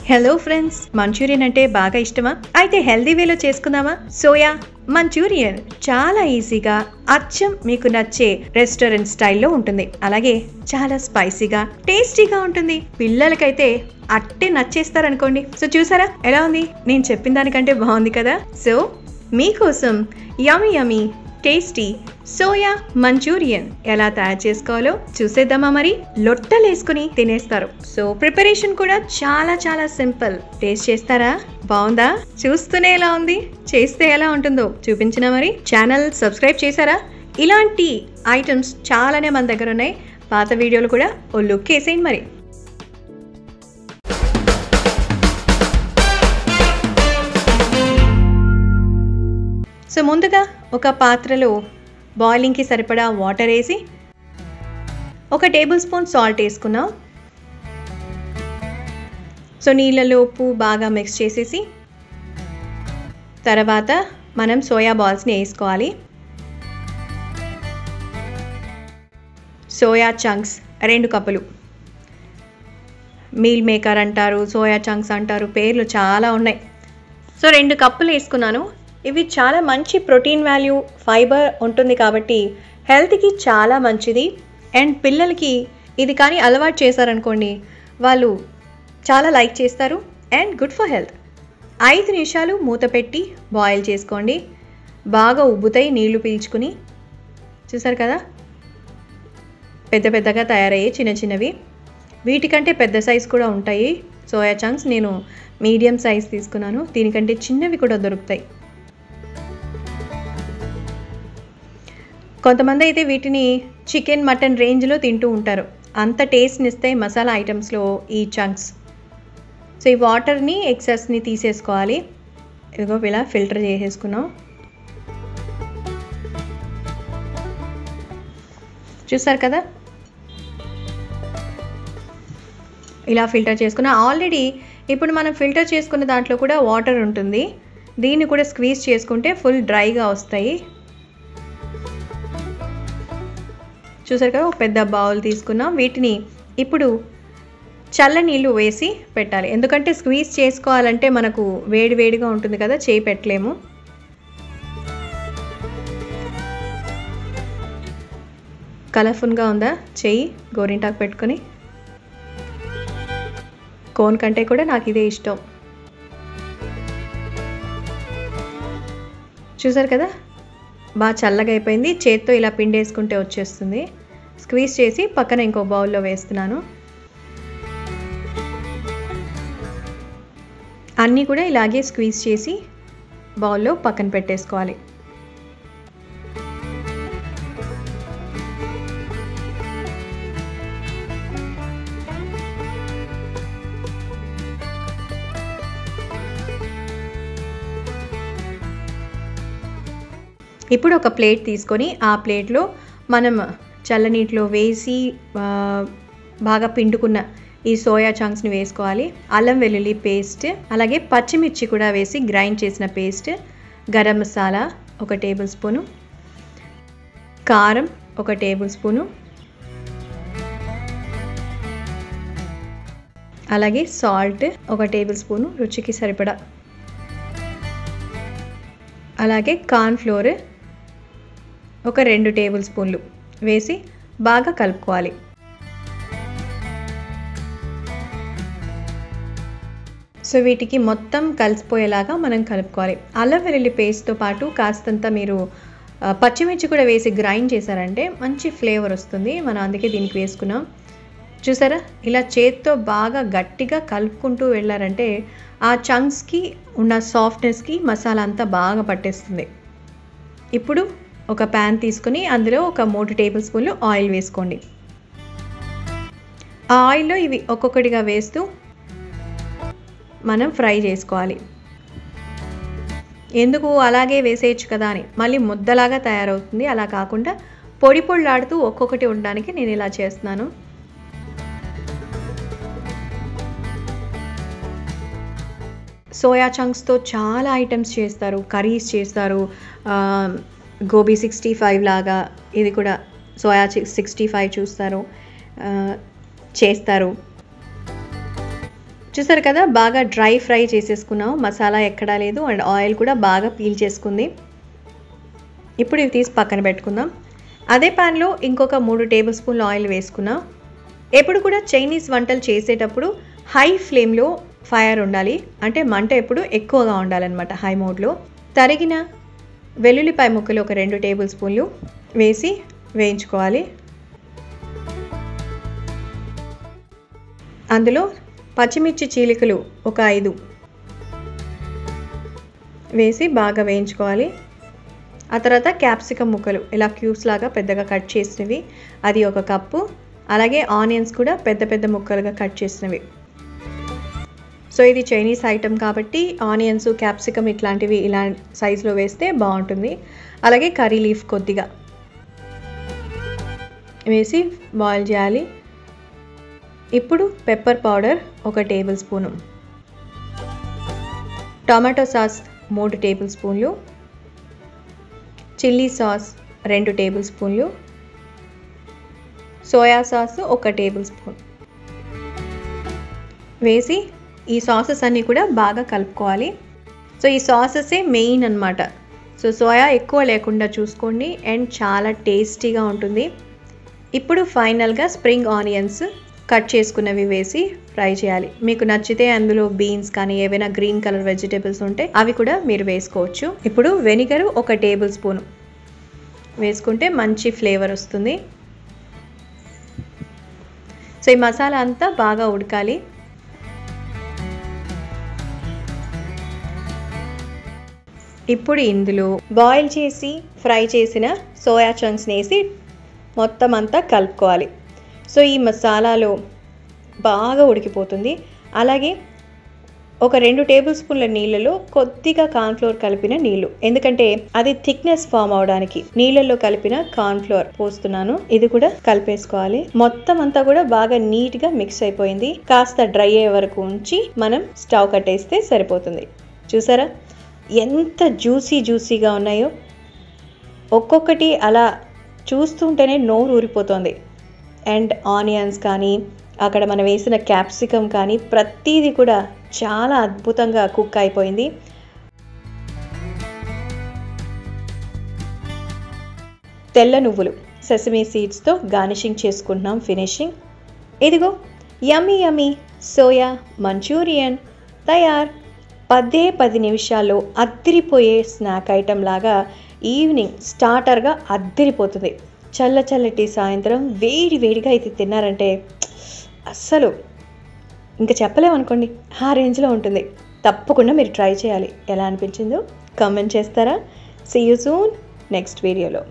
hello friends Manchurian అంటే బాగా ఇష్టమా అయితే హెల్దీ వేలో చేసుకుందామా సోయా మంచూరియన్ చాలా ఈజీగా అచ్చం మీకు నచ్చే రెస్టారెంట్ స్టైల్లో ఉంటుంది అలాగే చాలా స్పైసీగా టేస్టీగా ఉంటుంది పిల్లలకైతే అట్టే నచ్చేస్తారనుకోండి సో చూసారా ఎలా ఉంది నేను చెప్పిన దానికంటే బాగుంది కదా సో మీకోసం yummy yummy tasty soya Manchurian ఎలా తయారు చేసుకోవాలో చూసేద్దామా మరి లొట్టలేసుకుని తినేస్తారు సో ప్రిపరేషన్ కూడా చాలా చాలా సింపుల్ టేస్ట్ చేస్తారా బాగుందా చూస్తూనే ఎలా ఉంది చేస్తే ఎలా ఉంటుందో చూపించినా మరి ఛానల్ సబ్స్క్రైబ్ చేశారా ఇలాంటి ఐటమ్స్ చాలానే మన దగ్గర ఉన్నాయి పాత వీడియోలు కూడా ఓ లుక్ వేసేయండి మరి సో ముందుగా ఒక పాత్రలో బాయిలింగ్కి సరిపడా వాటర్ వేసి ఒక టేబుల్ స్పూన్ సాల్ట్ వేసుకున్నాం సో నీళ్ళలో ఉప్పు బాగా మిక్స్ చేసేసి తర్వాత మనం సోయా బాల్స్ని వేసుకోవాలి సోయా చంక్స్ రెండు కప్పులు మీల్ మేకర్ అంటారు సోయా చంక్స్ అంటారు పేర్లు చాలా ఉన్నాయి సో రెండు కప్పులు వేసుకున్నాను ఇవి చాలా మంచి ప్రోటీన్ వాల్యూ ఫైబర్ ఉంటుంది కాబట్టి హెల్త్కి చాలా మంచిది అండ్ పిల్లలకి ఇది కానీ అలవాటు చేశారనుకోండి వాళ్ళు చాలా లైక్ చేస్తారు అండ్ గుడ్ ఫర్ హెల్త్ ఐదు నిమిషాలు మూత పెట్టి బాయిల్ చేసుకోండి బాగా ఉబ్బుతాయి నీళ్లు పీల్చుకుని చూసారు కదా పెద్ద పెద్దగా తయారయ్యాయి చిన్న చిన్నవి వీటికంటే పెద్ద సైజ్ కూడా ఉంటాయి సోయా చంక్స్ నేను మీడియం సైజ్ తీసుకున్నాను దీనికంటే చిన్నవి కూడా దొరుకుతాయి కొంతమంది అయితే వీటిని చికెన్ మటన్ రేంజ్లో తింటూ ఉంటారు అంత టేస్ట్ని ఇస్తాయి మసాలా ఐటమ్స్లో ఈ చంక్స్ సో ఈ వాటర్ని ఎక్సెస్ని తీసేసుకోవాలి ఇదిగో ఇలా ఫిల్టర్ చేసేసుకున్నాం చూసారు కదా ఇలా ఫిల్టర్ చేసుకున్న ఆల్రెడీ ఇప్పుడు మనం ఫిల్టర్ చేసుకున్న దాంట్లో కూడా వాటర్ ఉంటుంది దీన్ని కూడా స్క్వీజ్ చేసుకుంటే ఫుల్ డ్రైగా వస్తాయి చూసారు కదా ఒక పెద్ద బౌల్ తీసుకున్నాం వీటిని ఇప్పుడు చల్ల నీళ్ళు వేసి పెట్టాలి ఎందుకంటే స్క్వీజ్ చేసుకోవాలంటే మనకు వేడి వేడిగా ఉంటుంది కదా చేయి పెట్టలేము కలర్ఫుల్గా ఉందా చెయ్యి గోరింటాకు పెట్టుకొని కోన్ కంటే కూడా నాకు ఇదే ఇష్టం చూసారు కదా బాగా చల్లగా అయిపోయింది చేత్తో ఇలా పిండేసుకుంటే వచ్చేస్తుంది స్క్వీజ్ చేసి పక్కన ఇంకో బౌల్లో వేస్తున్నాను అన్నీ కూడా ఇలాగే స్క్వీజ్ చేసి బౌల్లో పక్కన పెట్టేసుకోవాలి ఇప్పుడు ఒక ప్లేట్ తీసుకొని ఆ ప్లేట్లో మనం చల్లనీటిలో వేసి బాగా పిండుకున్న ఈ సోయా చంక్స్ని వేసుకోవాలి అల్లం వెల్లుల్లి పేస్ట్ అలాగే పచ్చిమిర్చి కూడా వేసి గ్రైండ్ చేసిన పేస్ట్ గరం మసాలా ఒక టేబుల్ స్పూను కారం ఒక టేబుల్ స్పూను అలాగే సాల్ట్ ఒక టేబుల్ స్పూను రుచికి సరిపడా అలాగే కార్న్ ఫ్లోర్ ఒక రెండు టేబుల్ స్పూన్లు వేసి బాగా కలుపుకోవాలి సో వీటికి మొత్తం కలిసిపోయేలాగా మనం కలుపుకోవాలి అల్లం వెల్లుల్లి పేస్ట్తో పాటు కాస్తంత మీరు పచ్చిమిర్చి కూడా వేసి గ్రైండ్ చేశారంటే మంచి ఫ్లేవర్ వస్తుంది మనం అందుకే దీనికి వేసుకున్నాం చూసారా ఇలా చేత్తో బాగా గట్టిగా కలుపుకుంటూ వెళ్ళారంటే ఆ చంక్స్కి ఉన్న సాఫ్ట్నెస్కి మసాలా అంతా బాగా పట్టేస్తుంది ఇప్పుడు ఒక ప్యాన్ తీసుకుని అందులో ఒక మూడు టేబుల్ స్పూన్లు ఆయిల్ వేసుకోండి ఆ ఆయిల్లో ఇవి ఒక్కొక్కటిగా వేస్తూ మనం ఫ్రై చేసుకోవాలి ఎందుకు అలాగే వేసేయచ్చు కదా అని మళ్ళీ ముద్దలాగా తయారవుతుంది అలా కాకుండా పొడి పొడిలాడుతూ ఒక్కొక్కటి ఉండడానికి నేను ఇలా చేస్తున్నాను సోయా చంక్స్తో చాలా ఐటమ్స్ చేస్తారు కర్రీస్ చేస్తారు గోబీ సిక్స్టీ ఫైవ్ లాగా ఇది కూడా సోయా సిక్స్టీ ఫైవ్ చూస్తారు చేస్తారు చూసారు కదా బాగా డ్రై ఫ్రై చేసేసుకున్నాం మసాలా ఎక్కడా లేదు అండ్ ఆయిల్ కూడా బాగా పీల్ చేసుకుంది ఇప్పుడు ఇవి తీసి పక్కన పెట్టుకుందాం అదే ప్యాన్లో ఇంకొక మూడు టేబుల్ స్పూన్ల ఆయిల్ వేసుకున్నాం ఎప్పుడు కూడా చైనీస్ వంటలు చేసేటప్పుడు హై ఫ్లేమ్లో ఫైర్ ఉండాలి అంటే మంట ఎప్పుడు ఎక్కువగా ఉండాలన్నమాట హై మోడ్లో తరిగిన వెల్లుల్లిపాయ ముక్కలు ఒక రెండు టేబుల్ స్పూన్లు వేసి వేయించుకోవాలి అందులో పచ్చిమిర్చి చీలికలు ఒక ఐదు వేసి బాగా వేయించుకోవాలి ఆ తర్వాత క్యాప్సికమ్ ముక్కలు ఇలా క్యూబ్స్ లాగా పెద్దగా కట్ చేసినవి అది ఒక కప్పు అలాగే ఆనియన్స్ కూడా పెద్ద పెద్ద ముక్కలుగా కట్ చేసినవి సో ఇది చైనీస్ ఐటమ్ కాబట్టి ఆనియన్స్ క్యాప్సికమ్ ఇట్లాంటివి ఇలా సైజులో వేస్తే బాగుంటుంది అలాగే కర్రీ లీఫ్ కొద్దిగా వేసి బాయిల్ చేయాలి ఇప్పుడు పెప్పర్ పౌడర్ ఒక టేబుల్ స్పూను టమాటో సాస్ మూడు టేబుల్ స్పూన్లు చిల్లీ సాస్ రెండు టేబుల్ స్పూన్లు సోయా సాస్ ఒక టేబుల్ స్పూన్ వేసి ఈ సాసెస్ అన్నీ కూడా బాగా కలుపుకోవాలి సో ఈ సాసెసే మెయిన్ అనమాట సో సోయా ఎక్కువ లేకుండా చూసుకోండి అండ్ చాలా టేస్టీగా ఉంటుంది ఇప్పుడు ఫైనల్గా స్ప్రింగ్ ఆనియన్స్ కట్ చేసుకున్నవి వేసి ఫ్రై చేయాలి మీకు నచ్చితే అందులో బీన్స్ కానీ ఏవైనా గ్రీన్ కలర్ వెజిటేబుల్స్ ఉంటే అవి కూడా మీరు వేసుకోవచ్చు ఇప్పుడు వెనిగర్ ఒక టేబుల్ స్పూన్ వేసుకుంటే మంచి ఫ్లేవర్ వస్తుంది సో ఈ మసాలా అంతా బాగా ఉడకాలి ఇప్పుడు ఇందులో బాయిల్ చేసి ఫ్రై చేసిన సోయా చంక్స్ని వేసి మొత్తం అంతా కలుపుకోవాలి సో ఈ మసాలాలో బాగా ఉడికిపోతుంది అలాగే ఒక రెండు టేబుల్ స్పూన్ల నీళ్ళలో కొద్దిగా కార్న్ఫ్లోర్ కలిపిన నీళ్లు ఎందుకంటే అది థిక్నెస్ ఫామ్ అవడానికి నీళ్ళల్లో కలిపిన కార్న్ఫ్లోర్ పోస్తున్నాను ఇది కూడా కలిపేసుకోవాలి మొత్తం అంతా కూడా బాగా నీట్ గా మిక్స్ అయిపోయింది కాస్త డ్రై అయ్యే వరకు ఉంచి మనం స్టవ్ కట్టేస్తే సరిపోతుంది చూసారా ఎంత జ్యూసీ జ్యూసీగా ఉన్నాయో ఒక్కొక్కటి అలా చూస్తుంటేనే నోరు ఊరిపోతుంది అండ్ ఆనియన్స్ కానీ అక్కడ మనం వేసిన క్యాప్సికమ్ కానీ ప్రతీది కూడా చాలా అద్భుతంగా కుక్ అయిపోయింది తెల్ల నువ్వులు సెసమీ సీడ్స్తో గార్నిషింగ్ చేసుకుంటున్నాం ఫినిషింగ్ ఇదిగో యమ్మీ యమ్మీ సోయా మంచూరియన్ తయార్ పదే పది నిమిషాల్లో అద్దిరిపోయే స్నాక్ ఐటెం లాగా ఈవినింగ్ స్టార్టర్గా అద్దిరిపోతుంది చల్ల చల్లటి సాయంత్రం వేడి వేడిగా ఇది తిన్నారంటే అస్సలు ఇంకా చెప్పలేమనుకోండి ఆ రేంజ్లో ఉంటుంది తప్పకుండా మీరు ట్రై చేయాలి ఎలా అనిపించిందో కామెంట్ చేస్తారా సీ యూ సూన్ నెక్స్ట్ వీడియోలో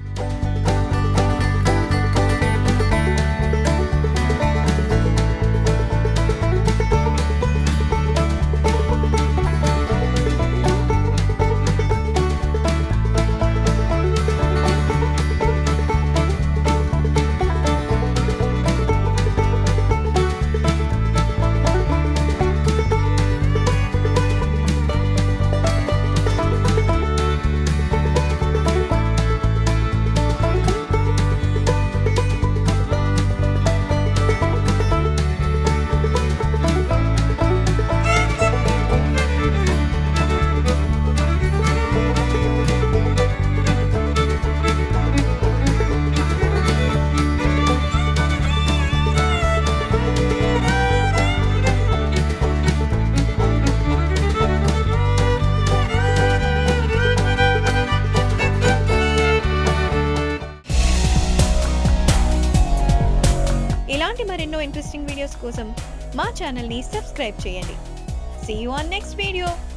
ఇలాంటి మరెన్నో ఇంట్రెస్టింగ్ వీడియోస్ కోసం మా ఛానల్ని సబ్స్క్రైబ్ చేయండి see you on next video